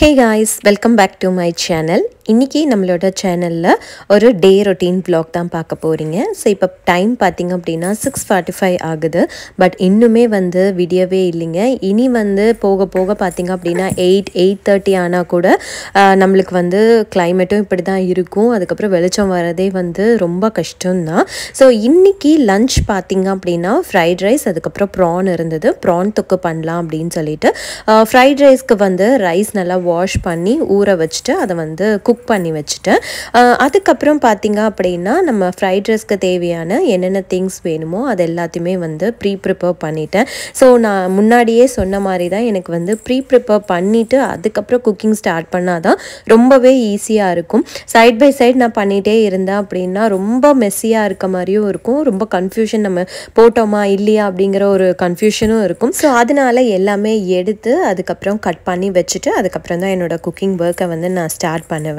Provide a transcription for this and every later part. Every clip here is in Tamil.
hey guys welcome back to my channel இன்றைக்கி நம்மளோட சேனலில் ஒரு டே ரொட்டீன் vlog தான் பார்க்க போகிறீங்க ஸோ இப்போ டைம் பார்த்தீங்க அப்படின்னா சிக்ஸ் ஃபார்ட்டி ஃபைவ் ஆகுது பட் இன்னுமே வந்து விடியவே இல்லைங்க இனி வந்து போக போக பார்த்தீங்க அப்படின்னா எயிட் எயிட் தேர்ட்டி ஆனால் கூட ஆஹ், நம்மளுக்கு வந்து கிளைமேட்டும் இப்படி தான் இருக்கும் அதுக்கப்புறம் வெளிச்சம் வரதே வந்து ரொம்ப கஷ்டம்தான் ஸோ இன்றைக்கி லஞ்ச் பார்த்தீங்க அப்படின்னா ஃப்ரைட் ரைஸ் அதுக்கப்புறம் ப்ரான் இருந்தது ப்ரான் தொக்கு பண்ணலாம் அப்படின்னு சொல்லிட்டு ஃப்ரைட் ரைஸ்க்கு வந்து ரைஸ் நல்லா வாஷ் பண்ணி ஊற வச்சுட்டு அதை வந்து குக் பண்ணி வச்சுட்டேன் அஹ் அதுக்கப்புறம் பார்த்தீங்க அப்படின்னா நம்ம ஃப்ரைட் ரைஸ்க்கு தேவையான என்னென்ன திங்ஸ் வேணுமோ அது எல்லாத்தையுமே வந்து ப்ரீ ப்ரிப்பேர் பண்ணிட்டேன் ஸோ நான் முன்னாடியே சொன்ன மாதிரி தான் எனக்கு வந்து ப்ரீ ப்ரிப்பேர் பண்ணிவிட்டு அதுக்கப்புறம் குக்கிங் ஸ்டார்ட் பண்ணால் தான் ரொம்பவே ஈஸியாக இருக்கும் சைட் பை சைட் நான் பண்ணிகிட்டே இருந்தேன் அப்படின்னா ரொம்ப மெஸ்ஸியாக இருக்க மாதிரியும் இருக்கும் ரொம்ப கன்ஃபியூஷன் நம்ம போட்டோமா இல்லையா அப்படிங்கிற ஒரு கன்ஃபியூஷனும் இருக்கும் ஸோ அதனால எல்லாமே எடுத்து அதுக்கப்புறம் கட் பண்ணி வச்சுட்டு அதுக்கப்புறம் தான் என்னோட குக்கிங் ஒர்க்கை வந்து நான் ஸ்டார்ட் பண்ணுவேன்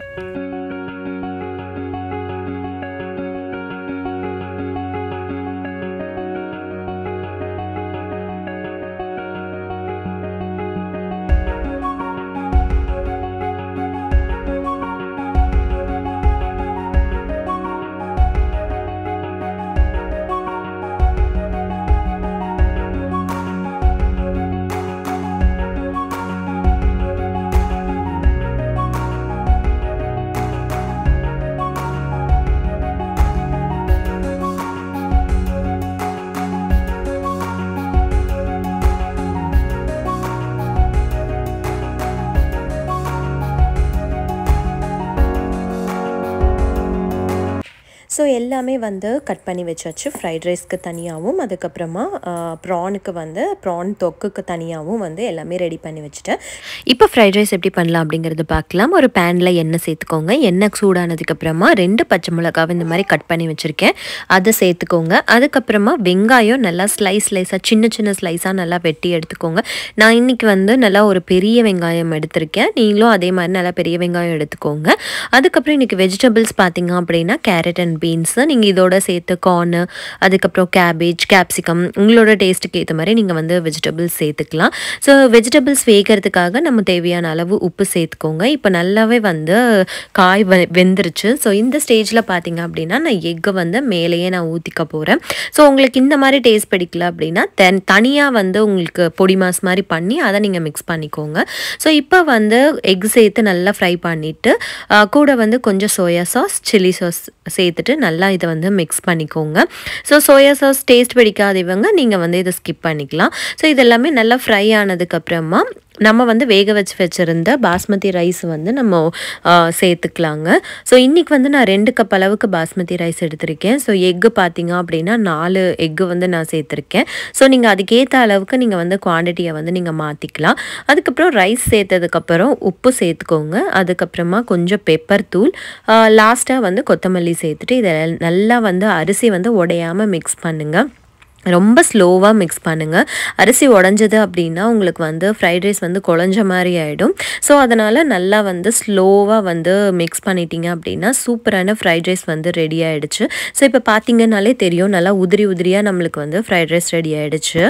ஸோ எல்லாமே வந்து கட் பண்ணி வச்சாச்சு ஃப்ரைட் ரைஸ்க்கு தனியாகவும் அதுக்கப்புறமா ப்ரானுக்கு வந்து ப்ரான் தொக்குக்கு தனியாகவும் வந்து எல்லாமே ரெடி பண்ணி வச்சுட்டேன் இப்போ ஃப்ரைட் ரைஸ் எப்படி பண்ணலாம் அப்படிங்கிறது பார்க்கலாம் ஒரு பேனில் எண்ணெய் சேர்த்துக்கோங்க எண்ணெய் சூடானதுக்கப்புறமா ரெண்டு பச்சை மிளகாவை இந்த மாதிரி கட் பண்ணி வச்சுருக்கேன் அதை சேர்த்துக்கோங்க அதுக்கப்புறமா வெங்காயம் நல்லா ஸ்லைஸ் ஸ்லைஸாக சின்ன சின்ன ஸ்லைஸாக நல்லா வெட்டி எடுத்துக்கோங்க நான் இன்னைக்கு வந்து நல்லா ஒரு பெரிய வெங்காயம் எடுத்திருக்கேன் நீங்களும் அதே மாதிரி நல்லா பெரிய வெங்காயம் எடுத்துக்கோங்க அதுக்கப்புறம் இன்னைக்கு வெஜிடபிள்ஸ் பார்த்தீங்க அப்படின்னா கேரட் அண்ட் பீன்ஸு நீங்கள் இதோட சேர்த்து கார்னு அதுக்கப்புறம் கேபேஜ் கேப்சிகம் உங்களோட டேஸ்ட்டுக்கு ஏற்ற மாதிரி நீங்கள் வந்து வெஜிடபிள்ஸ் சேர்த்துக்கலாம் ஸோ வெஜிடபிள்ஸ் வேகிறதுக்காக நம்ம தேவையான அளவு உப்பு சேர்த்துக்கோங்க இப்போ நல்லாவே வந்து காய் வெ வெந்துருச்சு ஸோ இந்த ஸ்டேஜில் பார்த்தீங்க அப்படின்னா நான் எக்கை வந்து மேலேயே நான் ஊற்றிக்க போகிறேன் ஸோ உங்களுக்கு இந்த மாதிரி டேஸ்ட் பிடிக்கல அப்படின்னா தென் தனியாக வந்து உங்களுக்கு பொடி மாஸ் மாதிரி பண்ணி அதை நீங்கள் மிக்ஸ் பண்ணிக்கோங்க ஸோ இப்போ வந்து எக் சேர்த்து நல்லா ஃப்ரை பண்ணிவிட்டு கூட வந்து கொஞ்சம் சோயா சாஸ் சில்லி சாஸ் சேர்த்துட்டு நல்லா இதை வந்து மிக்ஸ் பண்ணிக்கோங்க ஸோ சோயா சாஸ் டேஸ்ட் பிடிக்காதவங்க நீங்கள் வந்து இதை ஸ்கிப் பண்ணிக்கலாம் ஸோ இதெல்லாமே நல்லா ஃப்ரை ஆனதுக்கப்புறமா நம்ம வந்து வேக வச்சு வச்சுருந்த பாஸ்மதி ரைஸ் வந்து நம்ம ஆ, சேர்த்துக்கலாங்க ஸோ இன்றைக்கி வந்து நான் ரெண்டு கப் அளவுக்கு பாஸ்மதி ரைஸ் எடுத்திருக்கேன் ஸோ எக்கு பார்த்தீங்க அப்படின்னா நாலு எக்கு வந்து நான் சேர்த்துருக்கேன் ஸோ நீங்கள் அதுக்கேற்ற அளவுக்கு நீங்கள் வந்து குவான்டிட்டியை வந்து நீங்கள் மாற்றிக்கலாம் அதுக்கப்புறம் ரைஸ் சேர்த்ததுக்கப்புறம் உப்பு சேர்த்துக்கோங்க அதுக்கப்புறமா கொஞ்சம் பெப்பர் தூள் லாஸ்ட்டாக வந்து கொத்தமல்லி சேர்த்துட்டு இதை நல்லா வந்து அரிசி வந்து உடையாமல் மிக்ஸ் பண்ணுங்கள் ரொம்ப ஸ்லோவாக மிக்ஸ் பண்ணுங்கள் அரிசி உடஞ்சது அப்படின்னா உங்களுக்கு வந்து ஃப்ரைட் ரைஸ் வந்து குழஞ்ச மாதிரி ஆகிடும் ஸோ அதனால் நல்லா வந்து ஸ்லோவாக வந்து மிக்ஸ் பண்ணிட்டீங்க அப்படின்னா சூப்பரான ஃப்ரைட் ரைஸ் வந்து ரெடி ஆகிடுச்சு ஸோ இப்போ பார்த்தீங்கன்னாலே தெரியும் நல்லா உதிரி உதிரியாக நம்மளுக்கு வந்து ஃப்ரைட் ரைஸ் ரெடி ஆகிடுச்சு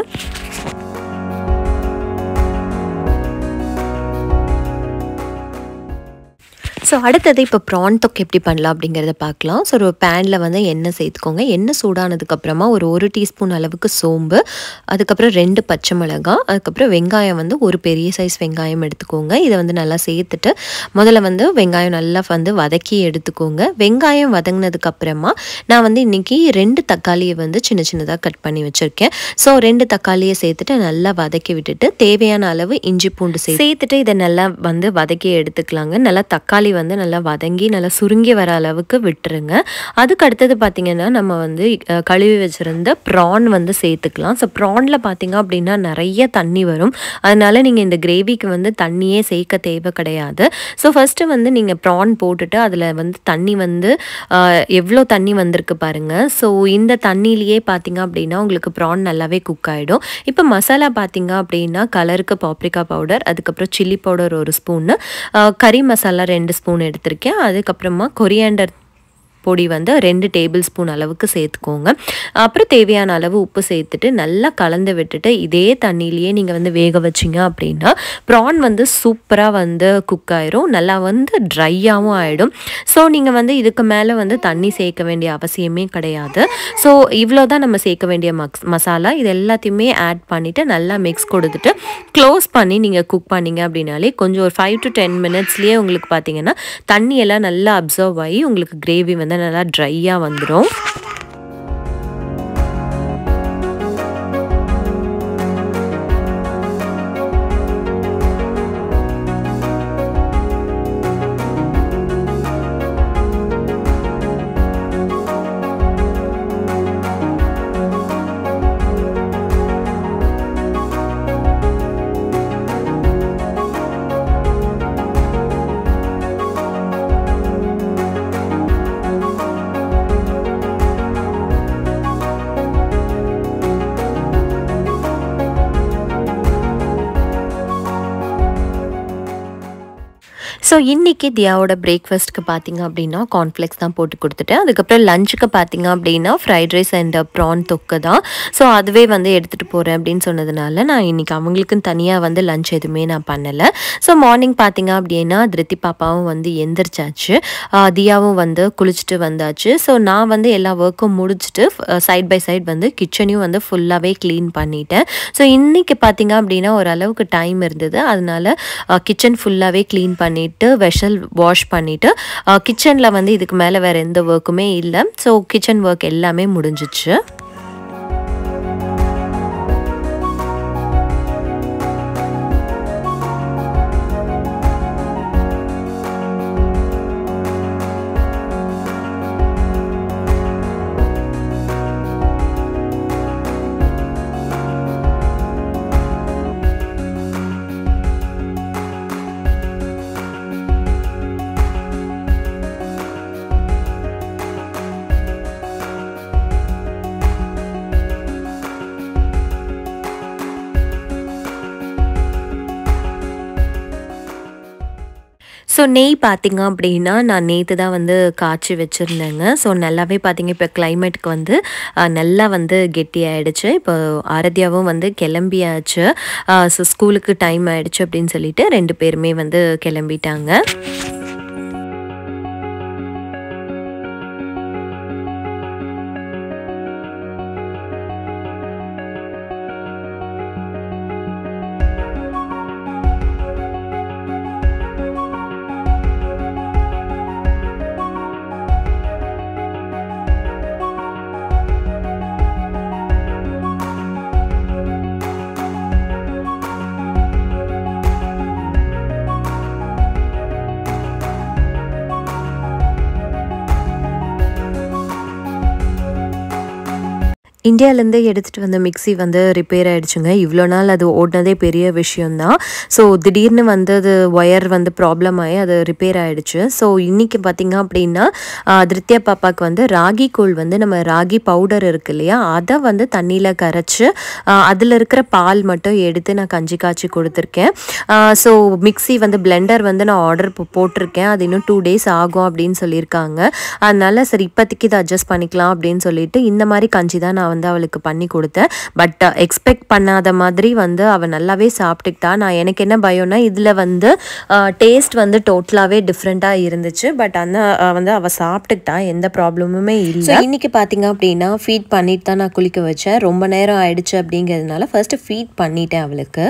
ஸோ அடுத்தது இப்போ ப்ரான் தொக்கு எப்படி பண்ணலாம் அப்படிங்கிறத பார்க்கலாம் ஸோ ஒரு பேனில் வந்து எண்ணெய் சேர்த்துக்கோங்க எண்ணெய் சூடானதுக்கப்புறமா ஒரு ஒரு டீஸ்பூன் அளவுக்கு சோம்பு அதுக்கப்புறம் ரெண்டு பச்சை மிளகாய் அதுக்கப்புறம் வெங்காயம் வந்து ஒரு பெரிய சைஸ் வெங்காயம் எடுத்துக்கோங்க இதை வந்து நல்லா சேர்த்துட்டு முதல்ல வந்து வெங்காயம் நல்லா வந்து வதக்கி எடுத்துக்கோங்க வெங்காயம் வதங்கினதுக்கப்புறமா நான் வந்து இன்றைக்கி ரெண்டு தக்காளியை வந்து சின்ன சின்னதாக கட் பண்ணி வச்சுருக்கேன் ஸோ ரெண்டு தக்காளியை சேர்த்துட்டு நல்லா வதக்கி விட்டுட்டு தேவையான அளவு இஞ்சி பூண்டு சே சேர்த்துட்டு இதை நல்லா வந்து வதக்கி எடுத்துக்கலாங்க நல்லா தக்காளி வந்து நல்லா வதங்கி நல்லா சுருங்கி வர அளவுக்கு விட்டுருங்க அதுக்கு அடுத்தது பார்த்திங்கன்னா நம்ம வந்து அஹ், கழுவி வச்சுருந்த ப்ரான் வந்து சேர்த்துக்கலாம் ஸோ ப்ரானில் பார்த்தீங்க அப்படின்னா நிறைய தண்ணி வரும் அதனால நீங்கள் இந்த கிரேவிக்கு வந்து தண்ணியே சேர்க்க தேவை கிடையாது ஸோ ஃபஸ்ட்டு வந்து நீங்கள் ப்ரான் போட்டுட்டு அதில் வந்து தண்ணி வந்து ஆஹ், எவ்வளோ தண்ணி வந்திருக்கு பாருங்கள் ஸோ இந்த தண்ணியிலேயே பார்த்தீங்க அப்படின்னா உங்களுக்கு ப்ரான் நல்லாவே குக் ஆகிடும் இப்போ மசாலா பார்த்தீங்க அப்படின்னா கலருக்கு பாப்ரிக்கா பவுடர் அதுக்கப்புறம் சில்லி பவுடர் ஒரு ஸ்பூனு கறி மசாலா ரெண்டு ஸ்பூன் எடுத்திருக்கேன் அதுக்கப்புறமா கொரியாண்டர் பொடி வந்து ரெண்டு டேபிள் ஸ்பூன் அளவுக்கு சேர்த்துக்கோங்க அப்புறம் தேவையான அளவு உப்பு சேர்த்துட்டு நல்லா கலந்து விட்டுட்டு இதே தண்ணியிலேயே நீங்கள் வந்து வேக வச்சிங்க அப்படின்னா ப்ரான் வந்து சூப்பராக வந்து குக் ஆயிரும் நல்லா வந்து ட்ரையாகவும் ஆகிடும் ஸோ நீங்கள் வந்து இதுக்கு மேலே வந்து தண்ணி சேர்க்க வேண்டிய அவசியமே கிடையாது ஸோ இவ்வளோ தான் நம்ம சேர்க்க வேண்டிய மக்ஸ் மசாலா இது எல்லாத்தையுமே ஆட் பண்ணிவிட்டு நல்லா மிக்ஸ் கொடுத்துட்டு க்ளோஸ் பண்ணி நீங்கள் குக் பண்ணீங்க அப்படின்னாலே கொஞ்சம் ஒரு ஃபைவ் டு டென் மினிட்ஸ்லேயே உங்களுக்கு பார்த்தீங்கன்னா தண்ணி எல்லாம் நல்லா அப்சர்வ் ஆகி உங்களுக்கு கிரேவி வந்து நல்லா ட்ரையாக வந்துடும் ஸோ இன்றைக்கி தியாவோட பிரேக்ஃபாஸ்ட்டுக்கு பார்த்தீங்க அப்படின்னா கார்ன்ஃப்ளெக்ஸ் தான் போட்டு கொடுத்துட்டேன் அதுக்கப்புறம் லஞ்சுக்கு பார்த்தீங்க அப்படின்னா ஃப்ரைட் ரைஸ் அண்ட் ப்ரான் தொக்கு தான் ஸோ அதுவே வந்து எடுத்துகிட்டு போகிறேன் அப்படின்னு சொன்னதுனால நான் இன்றைக்கி அவங்களுக்குன்னு தனியாக வந்து லஞ்ச் எதுவுமே நான் பண்ணலை ஸோ மார்னிங் பார்த்தீங்க அப்படின்னா திருத்தி பாப்பாவும் வந்து எந்திரிச்சாச்சு ஆஹ் தியாவும் வந்து குளிச்சுட்டு வந்தாச்சு ஸோ நான் வந்து எல்லா ஒர்க்கும் முடிச்சுட்டு சைட் பை சைட் வந்து கிச்சனையும் வந்து ஃபுல்லாகவே க்ளீன் பண்ணிட்டேன் ஸோ இன்றைக்கி பார்த்தீங்க அப்படின்னா ஓரளவுக்கு டைம் இருந்தது அதனால கிச்சன் ஃபுல்லாகவே க்ளீன் பண்ணிவிட்டு வெஷல் வாஷ் பண்ணிவிட்டு கிச்சனில் வந்து இதுக்கு மேலே வேறு எந்த ஒர்க்குமே இல்லை ஸோ கிச்சன் ஒர்க் எல்லாமே முடிஞ்சிச்சு ஸோ நெய் பார்த்தீங்க அப்படின்னா நான் நேற்று தான் வந்து காய்ச்சி வச்சுருந்தேங்க ஸோ நல்லாவே பார்த்தீங்க இப்போ கிளைமேட்டுக்கு வந்து அஹ், நல்லா வந்து கெட்டி ஆயிடுச்சு இப்போ ஆரத்யாவும் வந்து கிளம்பியாச்சு ஸோ ஸ்கூலுக்கு டைம் ஆயிடுச்சு அப்படின்னு சொல்லிட்டு ரெண்டு பேருமே வந்து கிளம்பிட்டாங்க இந்தியாவிலேருந்து எடுத்துகிட்டு வந்த மிக்ஸி வந்து ரிப்பேர் ஆயிடுச்சுங்க இவ்வளோ நாள் அது ஓடினதே பெரிய விஷயம்தான் ஸோ திடீர்னு வந்து அது ஒயர் வந்து ப்ராப்ளம் ஆகி அது ரிப்பேர் ஆயிடுச்சு ஸோ இன்றைக்கி பார்த்தீங்க அப்படின்னா ஆஹ், திருத்தியா பாப்பாவுக்கு வந்து ராகி கூழ் வந்து நம்ம ராகி பவுடர் இருக்கு இல்லையா அதை வந்து தண்ணியில் கரைச்சி அதில் இருக்கிற பால் மட்டும் எடுத்து நான் கஞ்சி காய்ச்சி கொடுத்துருக்கேன் ஸோ மிக்ஸி வந்து பிளெண்டர் வந்து நான் ஆர்டர் போட்டிருக்கேன் அது இன்னும் டூ டேஸ் ஆகும் அப்படின்னு சொல்லியிருக்காங்க அதனால சரி இப்போதைக்கு இதை அட்ஜஸ்ட் பண்ணிக்கலாம் அப்படின்னு சொல்லிட்டு இந்த மாதிரி கஞ்சி தான் நான் வந்து அவளுக்கு பண்ணி கொடுத்தேன் பட் எக்ஸ்பெக்ட் பண்ணாத மாதிரி வந்து அவள் நல்லாவே சாப்பிட்டுக்கிட்டா நான் எனக்கு என்ன பயம்னா இதில் வந்து டேஸ்ட் வந்து டோட்டலாகவே டிஃப்ரெண்ட்டாக இருந்துச்சு பட் ஆனால் வந்து அவள் சாப்பிட்டுக்கிட்டா எந்த ப்ராப்ளமுமே இல்லை இன்னைக்கு பார்த்தீங்க அப்படின்னா ஃபீட் பண்ணிட்டு தான் நான் குளிக்க வச்சேன் ரொம்ப நேரம் ஆயிடுச்சு அப்படிங்கிறதுனால ஃபர்ஸ்ட் ஃபீட் பண்ணிட்டேன் அவளுக்கு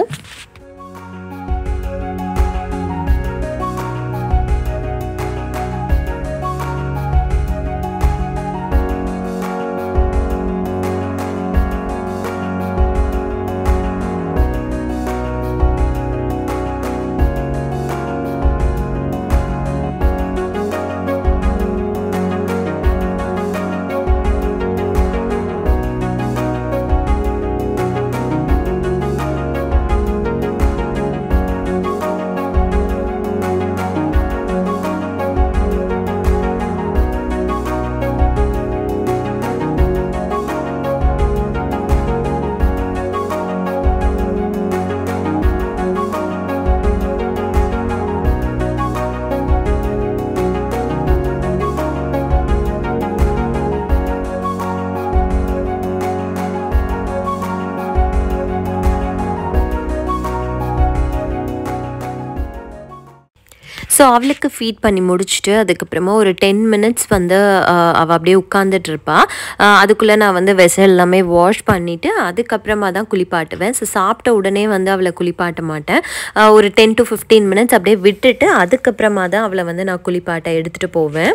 ஸோ அவளுக்கு ஃபீட் பண்ணி முடிச்சுட்டு அதுக்கப்புறமா ஒரு டென் மினிட்ஸ் வந்து ஆஹ், அவள் அப்படியே உட்காந்துட்டு இருப்பா ஆஹ், அதுக்குள்ளே நான் வந்து வெசல் எல்லாமே வாஷ் பண்ணிவிட்டு அதுக்கப்புறமா தான் குளிப்பாட்டுவேன் ஸோ சாப்பிட்ட உடனே வந்து அவளை குளிப்பாட்ட மாட்டேன் ஆஹ், ஒரு டென் டு ஃபிஃப்டீன் மினிட்ஸ் அப்படியே விட்டுட்டு அதுக்கப்புறமா தான் அவளை வந்து நான் குளிப்பாட்ட எடுத்துகிட்டு போவேன்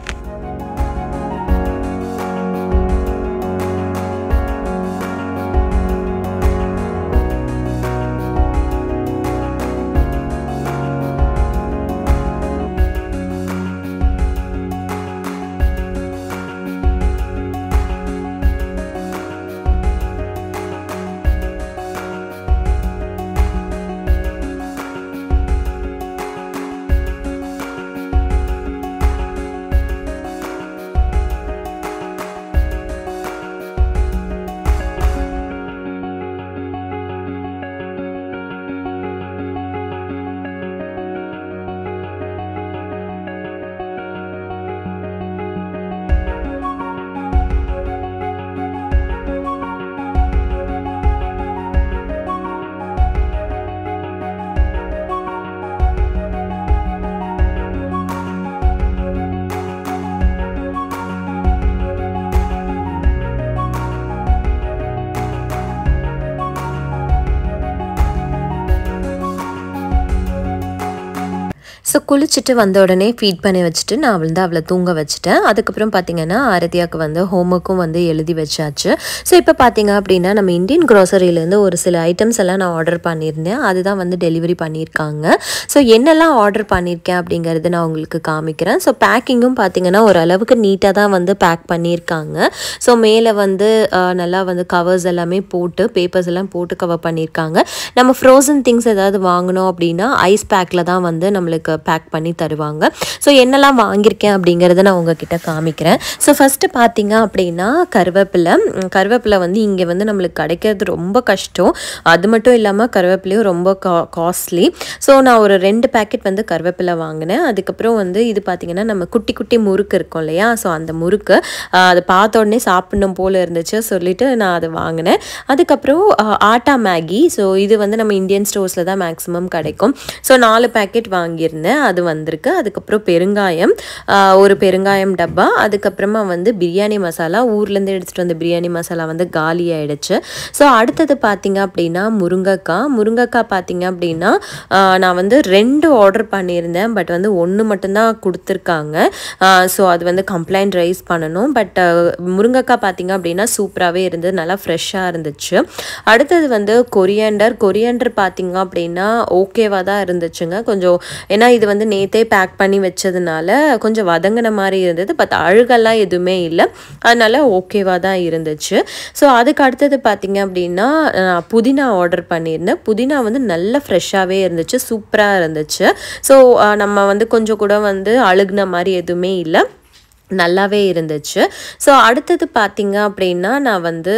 ஸோ குளிச்சுட்டு வந்த உடனே ஃபீட் பண்ணி வச்சுட்டு நான் வந்து அவளை தூங்க வச்சுட்டேன் அதுக்கப்புறம் பார்த்தீங்கன்னா ஆரதியாவுக்கு வந்து ஹோம்ஒர்க்கும் வந்து எழுதி வச்சாச்சு ஸோ இப்போ பார்த்தீங்க அப்படின்னா நம்ம இந்தியன் க்ரோசரியிலேருந்து ஒரு சில ஐட்டம்ஸ் எல்லாம் நான் ஆர்டர் பண்ணியிருந்தேன் அதுதான் வந்து டெலிவரி பண்ணியிருக்காங்க ஸோ என்னெல்லாம் ஆர்டர் பண்ணியிருக்கேன் அப்படிங்கிறது நான் உங்களுக்கு காமிக்கிறேன் ஸோ பேக்கிங்கும் பார்த்தீங்கன்னா ஓரளவுக்கு நீட்டாக தான் வந்து பேக் பண்ணியிருக்காங்க ஸோ மேலே வந்து அஹ், நல்லா வந்து கவர்ஸ் எல்லாமே போட்டு பேப்பர்ஸ் எல்லாம் போட்டு கவர் பண்ணியிருக்காங்க நம்ம ஃப்ரோசன் திங்ஸ் ஏதாவது வாங்கணும் அப்படின்னா ஐஸ் பேக்கில் தான் வந்து நம்மளுக்கு பேக் பண்ணி தருவாங்க ஸோ என்னெல்லாம் வாங்கியிருக்கேன் அப்படிங்கிறத நான் உங்ககிட்ட காமிக்கிறேன் ஸோ ஃபஸ்ட்டு பார்த்தீங்க அப்படின்னா கருவேப்பிலை உம், கருவேப்பிலை வந்து இங்கே வந்து நம்மளுக்கு கிடைக்கிறது ரொம்ப கஷ்டம் அது மட்டும் இல்லாமல் கருவேப்பிலையும் ரொம்ப கா காஸ்ட்லி ஸோ நான் ஒரு ரெண்டு பேக்கெட் வந்து கருவேப்பிலை வாங்கினேன் அதுக்கப்புறம் வந்து இது பார்த்தீங்கன்னா நம்ம குட்டி குட்டி முறுக்கு இருக்கும் இல்லையா ஸோ அந்த முறுக்கு ஆஹ், அதை பார்த்த உடனே சாப்பிடணும் போல் இருந்துச்சு சொல்லிட்டு நான் அதை வாங்கினேன் அதுக்கப்புறம் ஆஹ், ஆட்டா மேகி ஸோ இது வந்து நம்ம இந்தியன் ஸ்டோர்ஸில் தான் மேக்ஸிமம் கிடைக்கும் ஸோ நாலு பேக்கெட் வாங்கியிருந்தேன் அது வந்திருக்கு அதுக்கப்புறம் பெருங்காயம் ஆஹ், ஒரு பெருங்காயம் டப்பா அதுக்கப்புறமா வந்து பிரியாணி மசாலா ஊர்லேருந்து எடுத்துகிட்டு வந்த பிரியாணி மசாலா வந்து காலி ஆயிடுச்சு ஸோ அடுத்தது பார்த்தீங்க அப்படின்னா முருங்கைக்காய் முருங்கைக்காய் பார்த்தீங்க அப்படின்னா ஆஹ், நான் வந்து ரெண்டு ஆர்டர் பண்ணியிருந்தேன் பட் வந்து ஒன்று மட்டும்தான் கொடுத்துருக்காங்க ஸோ அது வந்து கம்ப்ளைண்ட் ரைஸ் பண்ணணும் பட் முருங்கைக்காய் பார்த்தீங்க அப்படின்னா சூப்பராகவே இருந்தது நல்லா ஃப்ரெஷ்ஷாக இருந்துச்சு அடுத்தது வந்து கொரியண்டர் கொரியண்டர் பார்த்தீங்க அப்படின்னா ஓகேவாக தான் இருந்துச்சுங்க கொஞ்சம் ஏன்னா இது வந்து நேத்தே பேக் பண்ணி வச்சதுனால கொஞ்சம் வதங்கின மாதிரி இருந்தது பட் அழுகெல்லாம் எதுவுமே இல்லை அதனால ஓகேவாக தான் இருந்துச்சு ஸோ அதுக்கு அடுத்தது பார்த்தீங்க அப்படின்னா நான் புதினா ஆர்டர் பண்ணியிருந்தேன் புதினா வந்து நல்ல ஃப்ரெஷ்ஷாகவே இருந்துச்சு சூப்பராக இருந்துச்சு ஸோ நம்ம வந்து கொஞ்சம் கூட வந்து அழுகுன மாதிரி எதுவுமே இல்லை நல்லாவே இருந்துச்சு ஸோ அடுத்தது பார்த்தீங்க அப்படின்னா நான் வந்து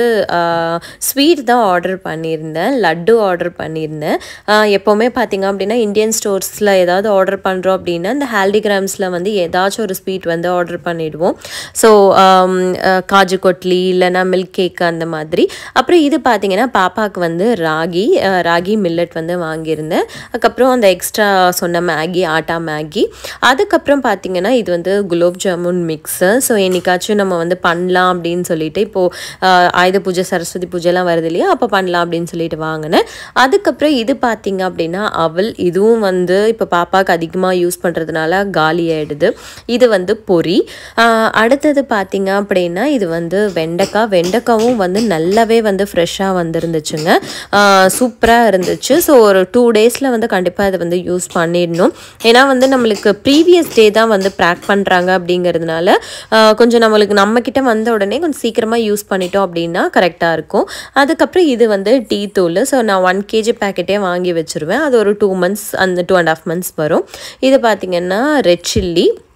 ஸ்வீட் தான் ஆர்டர் பண்ணியிருந்தேன் லட்டு ஆர்டர் பண்ணியிருந்தேன் ஆஹ் எப்போவுமே பார்த்தீங்க அப்படின்னா இந்தியன் ஸ்டோர்ஸில் ஏதாவது ஆர்டர் பண்ணுறோம் அப்படின்னா இந்த ஹால்டிகிராம்ஸில் வந்து ஏதாச்சும் ஒரு ஸ்வீட் வந்து ஆர்டர் பண்ணிடுவோம் ஸோ காஜு கொட்லி இல்லைன்னா மில்க் கேக் அந்த மாதிரி அப்புறம் இது பார்த்தீங்கன்னா பாப்பாவுக்கு வந்து ராகி ஆஹ் ராகி மில்லட் வந்து வாங்கியிருந்தேன் அதுக்கப்புறம் அந்த எக்ஸ்ட்ரா சொன்ன மேகி ஆட்டா மேகி அதுக்கப்புறம் பார்த்தீங்கன்னா இது வந்து குலோப் ஜாமுன் மிக்ஸு ஸோ என்னைக்காச்சும் நம்ம வந்து பண்ணலாம் அப்படின்னு சொல்லிட்டு இப்போது ஆயுத பூஜை சரஸ்வதி பூஜைலாம் வருது இல்லையா அப்போ பண்ணலாம் அப்படின்னு சொல்லிட்டு வாங்கினேன் அதுக்கப்புறம் இது பார்த்தீங்க அப்படின்னா அவல் இதுவும் வந்து இப்போ பாப்பாவுக்கு அதிகமாக யூஸ் பண்ணுறதுனால காலி ஆயிடுது இது வந்து பொரி ஆஹ் அடுத்தது பார்த்தீங்க அப்படின்னா இது வந்து வெண்டைக்காய் வெண்டைக்காவும் வந்து நல்லாவே வந்து ஃப்ரெஷ்ஷாக வந்துருந்துச்சுங்க சூப்பராக இருந்துச்சு ஸோ ஒரு டூ டேஸில் வந்து கண்டிப்பாக இதை வந்து யூஸ் பண்ணிடணும் ஏன்னா வந்து நம்மளுக்கு ப்ரீவியஸ் டே தான் வந்து பேக் பண்ணுறாங்க அப்படிங்கிறதுனால ஆஹ் கொஞ்சம் நம்மளுக்கு நம்மக்கிட்ட வந்த உடனே கொஞ்சம் சீக்கிரமாக யூஸ் பண்ணிட்டோம் அப்படின்னா கரெக்டாக இருக்கும் அதுக்கப்புறம் இது வந்து டீ தூள் ஸோ நான் ஒன் கேஜி பேக்கெட்டே வாங்கி வச்சுருவேன் அது ஒரு டூ மந்த்ஸ் அந்த டூ அண்ட் ஆஃப் மந்த்ஸ் வரும் இது பார்த்திங்கன்னா ரெட் சில்லி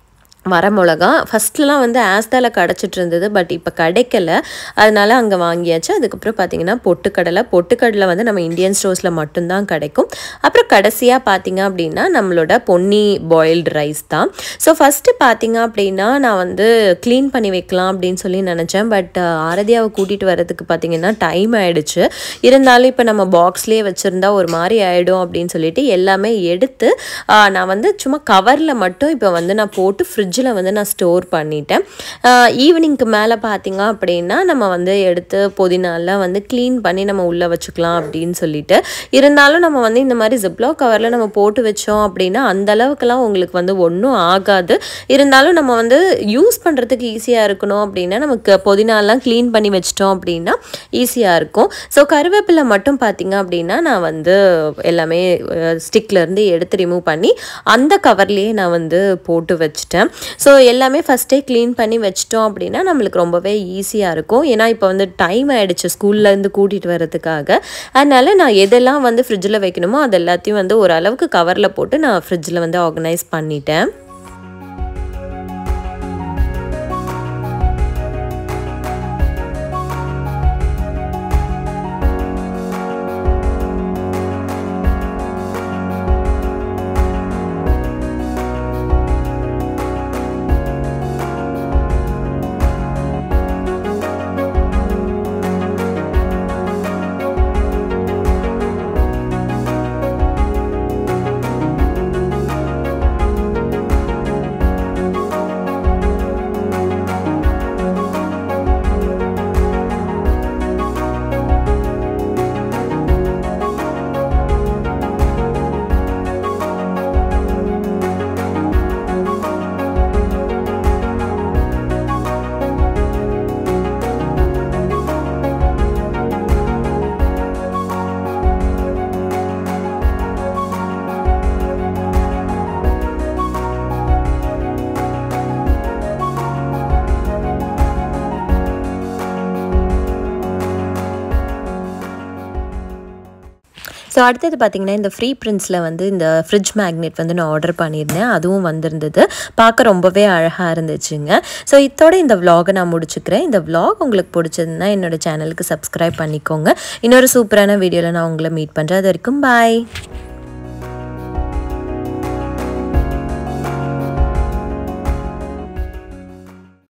வரமிளகா ஃபஸ்ட்லாம் வந்து ஆஸ்தால கிடச்சிட்டு இருந்தது பட் இப்போ கிடைக்கல அதனால அங்கே வாங்கியாச்சு அதுக்கப்புறம் பார்த்தீங்கன்னா பொட்டுக்கடலை பொட்டுக்கடலை வந்து நம்ம இந்தியன் ஸ்டோர்ஸில் மட்டும்தான் கிடைக்கும் அப்புறம் கடைசியாக பார்த்தீங்க அப்படின்னா நம்மளோட பொன்னி பாயில்டு ரைஸ் தான் ஸோ ஃபஸ்ட்டு பார்த்தீங்க அப்படின்னா நான் வந்து க்ளீன் பண்ணி வைக்கலாம் அப்படின்னு சொல்லி நினச்சேன் பட் ஆரதியாவை கூட்டிகிட்டு வரதுக்கு பார்த்தீங்கன்னா டைம் ஆயிடுச்சு இருந்தாலும் இப்போ நம்ம பாக்ஸ்லேயே வச்சுருந்தா ஒரு மாதிரி ஆகிடும் அப்படின்னு சொல்லிட்டு எல்லாமே எடுத்து ஆ, நான் வந்து சும்மா கவரில் மட்டும் இப்போ வந்து நான் போட்டு ஃப்ரிட்ஜில் வந்து நான் ஸ்டோர் பண்ணிட்டேன் ஈவினிங்க்கு மேலே பார்த்தீங்க அப்படின்னா நம்ம வந்து எடுத்து புதினாலாம் வந்து க்ளீன் பண்ணி நம்ம உள்ளே வச்சுக்கலாம் அப்படின்னு சொல்லிட்டு இருந்தாலும் நம்ம வந்து இந்த மாதிரி ஜிப்லோ கவரில் நம்ம போட்டு வச்சோம் அப்படின்னா அந்த அளவுக்குலாம் உங்களுக்கு வந்து ஒன்றும் ஆகாது இருந்தாலும் நம்ம வந்து யூஸ் பண்ணுறதுக்கு ஈஸியாக இருக்கணும் அப்படின்னா நமக்கு புதினாலாம் க்ளீன் பண்ணி வச்சிட்டோம் அப்படின்னா ஈஸியாக இருக்கும் ஸோ கருவேப்பிலை மட்டும் பார்த்தீங்க அப்படின்னா நான் வந்து எல்லாமே ஸ்டிக்லேருந்து எடுத்து ரிமூவ் பண்ணி அந்த கவர்லேயே நான் வந்து போட்டு வச்சுட்டேன் ஸோ எல்லாமே ஃபஸ்ட்டே க்ளீன் பண்ணி வச்சிட்டோம் அப்படின்னா நம்மளுக்கு ரொம்பவே ஈஸியாக இருக்கும் ஏன்னா இப்போ வந்து டைம் ஆயிடுச்சு ஸ்கூல்லேருந்து கூட்டிகிட்டு வரதுக்காக அதனால நான் எதெல்லாம் வந்து ஃப்ரிட்ஜில் வைக்கணுமோ அது எல்லாத்தையும் வந்து ஓரளவுக்கு கவரில் போட்டு நான் ஃப்ரிட்ஜில் வந்து ஆர்கனைஸ் பண்ணிட்டேன் ஸோ அடுத்தது பார்த்தீங்கன்னா இந்த ஃப்ரீ பிரிண்ட்ஸில் வந்து இந்த ஃப்ரிட்ஜ் மேக்னெட் வந்து நான் ஆர்டர் பண்ணியிருந்தேன் அதுவும் வந்திருந்தது பார்க்க ரொம்பவே அழகாக இருந்துச்சுங்க ஸோ இத்தோட இந்த vlog-அ நான் முடிச்சுக்கிறேன் இந்த vlog உங்களுக்கு பிடிச்சதுன்னா என்னோட சேனலுக்கு சப்ஸ்கிரைப் பண்ணிக்கோங்க இன்னொரு சூப்பரான வீடியோவில் நான் உங்களை மீட் பண்ணுறேன் அது வரைக்கும் பாய்